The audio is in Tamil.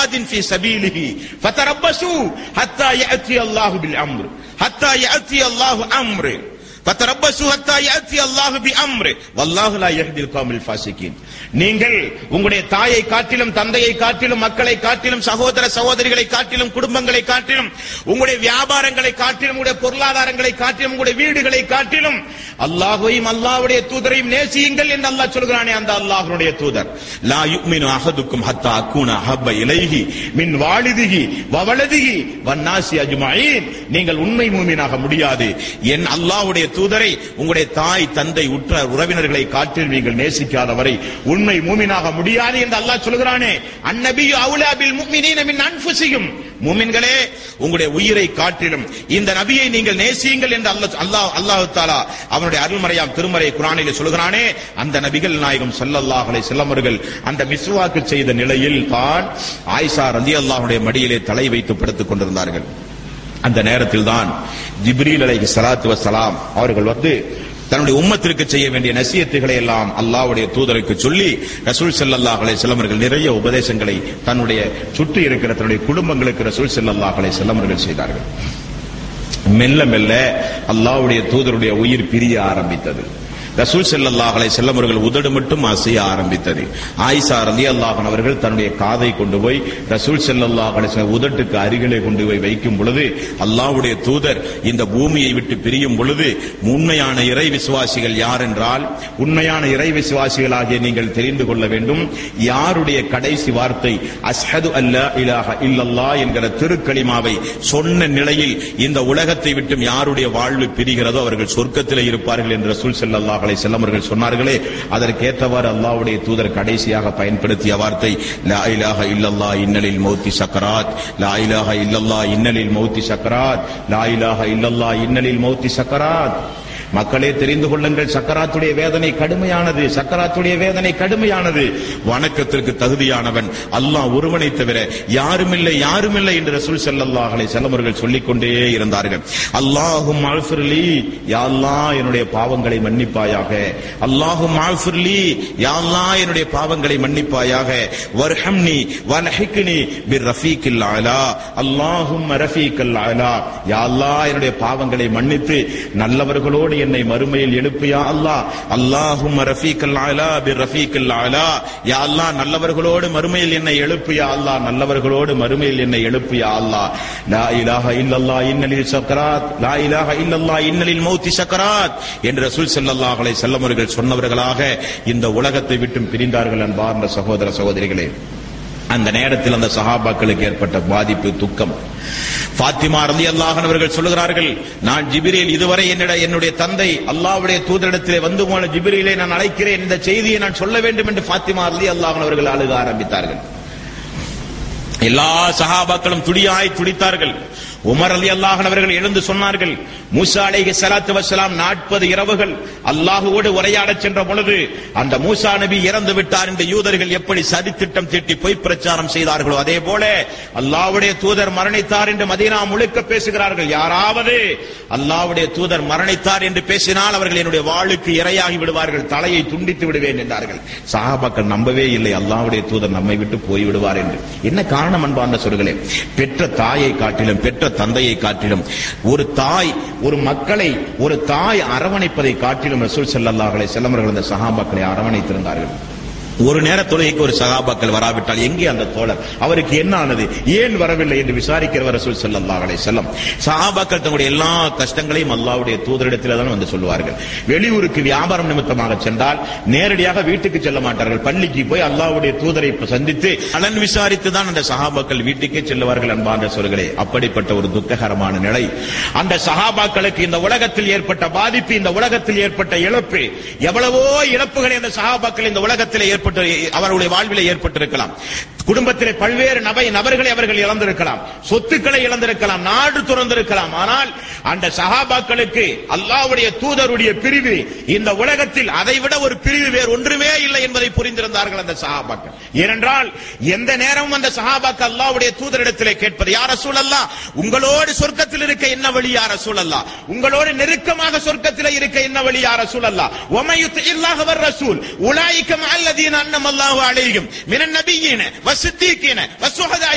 ஜிஹாதின் ஃபீ சபீலிஹி ஃபதரப்பசு ஹத்தா يأتي الله بالأمر حتى يأتي الله أمر فتربصوا حتى يأتي الله بأمره والله لا يهدي القوم الفاسقين நீங்கள் உங்களுடைய தாயை காட்டிலும் தந்தையை காட்டிலும் மக்களை காட்டிலும் சகோதர சகோதரிகளை காட்டிலும் குடும்பங்களை காட்டிலும் உங்களுடைய வியாபாரங்களை காட்டிலும் உங்களுடைய பொருளாதாரங்களை காட்டிலும் உங்களுடைய வீடுகளை காட்டிலும் அல்லாஹையும் அல்லாஹ்வுடைய தூதரையும் நேசியுங்கள் என்று அல்லாஹ் சொல்கிறானே அந்த அல்லாஹ்வுடைய தூதர் லா யுமினு அஹதுக்கும் ஹத்தா அக்கூன அஹப்ப இலைஹி மின் வாலிதிஹி வவலதிஹி வன்னாசி அஜ்மஈன் நீங்கள் உண்மை மூமினாக முடியாது என் அல்லாஹ்வுடைய தூதரை உங்களுடைய தாய் தந்தை உற்ற உறவினர்களை காட்டில் நீங்கள் நேசிக்காதவரை உண்மை மூமினாக முடியாது என்று அல்லாஹ் சொல்கிறானே அந்நபியு அவுலா பில் முஃமினீன மின் அன்ஃபுசிஹிம் மூமின்களே உங்களுடைய உயிரை காட்டிலும் இந்த நபியை நீங்கள் நேசியுங்கள் என்று அல்லாஹ் அல்லாஹ் அல்லாஹ் தாலா அவனுடைய அருள்மறையாம் திருமறை குரானிலே சொல்கிறானே அந்த நபிகள் நாயகம் ஸல்லல்லாஹு அலைஹி வஸல்லம் அவர்கள் அந்த மிஸ்வாக்கு செய்த நிலையில் தான் ஆயிஷா ரலியல்லாஹுடைய மடியிலே தலை வைத்து படுத்துக் கொண்டிருந்தார்கள் அந்த நேரத்தில் தான் ஜிப்ரீல் அலைஹி ஸலாத்து வஸலாம் அவர்கள் வந்து தன்னுடைய உம்மத்திற்கு செய்ய வேண்டிய நசியத்துகளை எல்லாம் அல்லாஹ்வுடைய தூதருக்கு சொல்லி ரசூல் ஸல்லல்லாஹு அலைஹி வஸல்லம் அவர்கள் நிறைய உபதேசங்களை தன்னுடைய சுற்றி இருக்கிற தன்னுடைய குடும்பங்களுக்கு ரசூல் ஸல்லல்லாஹு அலைஹி வஸல்லம் அவர்கள் செய்தார்கள் மெல்ல மெல்ல அல்லாஹ்வுடைய தூதருடைய உயிர் பிரிய ஆரம்பித்தது ரசூல் ஸல்லல்லாஹு அலைஹி வஸல்லம் அவர்கள் உதடு மட்டும் அசைய ஆரம்பித்தது ஆயிஷா ரலியல்லாஹு அன்ஹா அவர்கள் தன்னுடைய காதை கொண்டு போய் ரசூல் ஸல்லல்லாஹு அலைஹி வஸல்லம் உதட்டுக்கு அருகிலே கொண்டு போய் வைக்கும் பொழுது அல்லாஹ்வுடைய தூதர் இந்த பூமியை விட்டு பிரியும் பொழுது உண்மையான இறை விசுவாசிகள் யார் என்றால் உண்மையான இறை விசுவாசிகளாகிய நீங்கள் தெரிந்து கொள்ள வேண்டும் யாருடைய கடைசி வார்த்தை அஸ்ஹது அல்லா இலாஹ இல்லல்லா என்கிற திருக்களிமாவை சொன்ன நிலையில் இந்த உலகத்தை விட்டும் யாருடைய வாழ்வு பிரிகிறதோ அவர்கள் சொர்க்கத்திலே இருப்பார்கள் என்று ரசூல் ஸல்லல்லாஹு அலைஹி வஸல்லம் அவர்கள் சொன்னார்களே அதற்கேற்றவாறு அல்லாஹ்வுடைய தூதர் கடைசியாக பயன்படுத்திய வார்த்தை லா இலாஹ இல்லல்லா இன்னலில் மௌத்தி சக்கராத் லா இலாஹ இல்லல்லா இன்னலில் மௌத்தி சக்கராத் லா இலாஹ இல்லல்லா இன்னலில் மௌத்தி சக்கராத் மக்களே தெரிந்து கொள்ளுங்கள் சக்கராத்துடைய வேதனை கடுமையானது சக்கராத்துடைய வேதனை கடுமையானது வணக்கத்திற்கு தகுதியானவன் அல்லாஹ் ஒருவனை தவிர யாருமில்லை யாருமில்லை என்று ரசூல் ஸல்லல்லாஹு அலைஹி வஸல்லம் அவர்கள் சொல்லிக் கொண்டே இருந்தார்கள் அல்லாஹும் அல்ஃபிர்லி யா அல்லாஹ் என்னுடைய பாவங்களை மன்னிப்பாயாக அல்லாஹும் அல்ஃபிர்லி யா அல்லாஹ் என்னுடைய பாவங்களை மன்னிப்பாயாக வர்ஹம்னி வல்ஹிக்னி பிர் ரஃபீக்கில் அலா அல்லாஹும் ரஃபீக்கல் அலா யா அல்லாஹ் என்னுடைய பாவங்களை மன்னித்து நல்லவர்களோடு என்னை மறுமையில் எழுப்பியா அல்லாஹ் அல்லாஹும் ரஃபீக்கல் அலா பிர் ரஃபீக்கல் அலா யா அல்லாஹ் நல்லவர்களோடு மறுமையில் என்னை எழுப்பியா அல்லாஹ் நல்லவர்களோடு மறுமையில் என்னை எழுப்பியா அல்லாஹ் லா இலாஹ இல்லல்லாஹ் இன்னலில் சக்கராத் லா இலாஹ இல்லல்லாஹ் இன்னலில் மௌத்தி சக்கராத் என்று ரசூல் ஸல்லல்லாஹு அலைஹி வஸல்லம் அவர்கள் சொன்னவர்களாக இந்த உலகத்தை விட்டும் பிரிந்தார்கள் அன்பார்ந்த சகோதர சகோதரிகளே அந்த நேரத்தில் அந்த சஹாபாக்களுக்கு ஏற்பட்ட பாதிப்பு துக்கம் பாத்திமா ரலி அல்லாஹன் அவர்கள் சொல்லுகிறார்கள் நான் ஜிபிரில் இதுவரை என்னிட என்னுடைய தந்தை அல்லாஹ்வுடைய தூதரிடத்திலே வந்து போன ஜிபிரிலை நான் அழைக்கிறேன் இந்த செய்தியை நான் சொல்ல வேண்டும் என்று பாத்திமா ரலி அல்லாஹன் அவர்கள் அழுக ஆரம்பித்தார்கள் எல்லா சஹாபாக்களும் துடியாய் துடித்தார்கள் உமர் அலி அல்லாஹன் அவர்கள் எழுந்து சொன்னார்கள் மூசா அலைஹி ஸலாத்து வஸலாம் 40 இரவுகள் அல்லாஹ்வோடு உரையாடச் சென்ற பொழுது அந்த மூசா நபி இறந்து விட்டார் என்று யூதர்கள் எப்படி சதித்திட்டம் தீட்டி பொய் பிரச்சாரம் செய்தார்களோ அதே போல அல்லாஹ்வுடைய தூதர் மரணித்தார் என்று மதீனா முழுக்க பேசுகிறார்கள் யாராவது அல்லாஹ்வுடைய தூதர் மரணித்தார் என்று பேசினால் அவர்கள் என்னுடைய வாளுக்கு இரையாகி விடுவார்கள் தலையை துண்டித்து விடுவேன் என்றார்கள் சஹாபாக்கள் நம்பவே இல்லை அல்லாஹ்வுடைய தூதர் நம்மை விட்டு போய் விடுவார் என்று என்ன காரணம் அன்பார்ந்த சொல்களே பெற்ற தாயை காட்டிலும் பெற்ற தந்தையை காட்டிலும் ஒரு தாய் ஒரு மக்களை ஒரு தாய் அரவணைப்பதை காட்டிலும் ரசூல் ஸல்லல்லாஹு அலைஹி வஸல்லம் அவர்கள் அந்த சஹாபாக்களை அரவணைத்திருந்தார்கள் ஒரு நேர தொழுகைக்கு ஒரு சகாபாக்கள் வராவிட்டால் எங்கே அந்த தோழர் அவருக்கு என்ன ஆனது ஏன் வரவில்லை என்று விசாரிக்கிறவர் ரசூல் ஸல்லல்லாஹு அலைஹி வஸல்லம் சஹாபாக்கள் தங்களுடைய எல்லா கஷ்டங்களையும் அல்லாஹ்வுடைய தூதரிடத்தில் தான் வந்து சொல்லுவார்கள் வெளியூருக்கு வியாபாரம் நிமித்தமாக சென்றால் நேரடியாக வீட்டுக்கு செல்ல மாட்டார்கள் பள்ளிக்கு போய் அல்லாஹ்வுடைய தூதரை சந்தித்து நலன் விசாரித்து தான் அந்த சஹாபாக்கள் வீட்டுக்கே செல்லுவார்கள் அன்பார்ந்த சொல்களே அப்படிப்பட்ட ஒரு துக்ககரமான நிலை அந்த சஹாபாக்களுக்கு இந்த உலகத்தில் ஏற்பட்ட பாதிப்பு இந்த உலகத்தில் ஏற்பட்ட இழப்பு எவ்வளவோ இழப்புகளை அந்த சஹாபாக்கள் இந்த உலகத்தில் ஏற்பட்டு அவர்களுடைய வாழ்விலே ஏற்பட்டிருக்கலாம் குடும்பத்திலே பல்வேறு நபை நபர்களை அவர்கள் இழந்திருக்கலாம் சொத்துக்களை இழந்திருக்கலாம் நாடு துறந்திருக்கலாம் ஆனால் அந்த சஹாபாக்களுக்கு அல்லாஹ்வுடைய தூதருடைய பிரிவு இந்த உலகத்தில் அதை விட ஒரு பிரிவு வேறு ஒன்றுமே இல்லை என்பதை புரிந்திருந்தார்கள் அந்த சஹாபாக்கள் ஏனென்றால் எந்த நேரமும் அந்த சஹாபாக்கள் அல்லாஹ்வுடைய தூதரிடத்திலே கேட்பது யார் ரசூல் அல்லாஹ் உங்களோடு சொர்க்கத்தில் இருக்க என்ன வழி யார் ரசூல் அல்லாஹ் உங்களோடு நெருக்கமாக சொர்க்கத்தில் இருக்க என்ன வழி யார் ரசூல் அல்லாஹ் ஒமையுத் இல்லாஹ் வர் ரசூல் உலாயிக்க அல்லதீன அன்னமல்லாஹு அலைஹிம் மினன் நபியீன வசித்தீக்கின வசுஹதா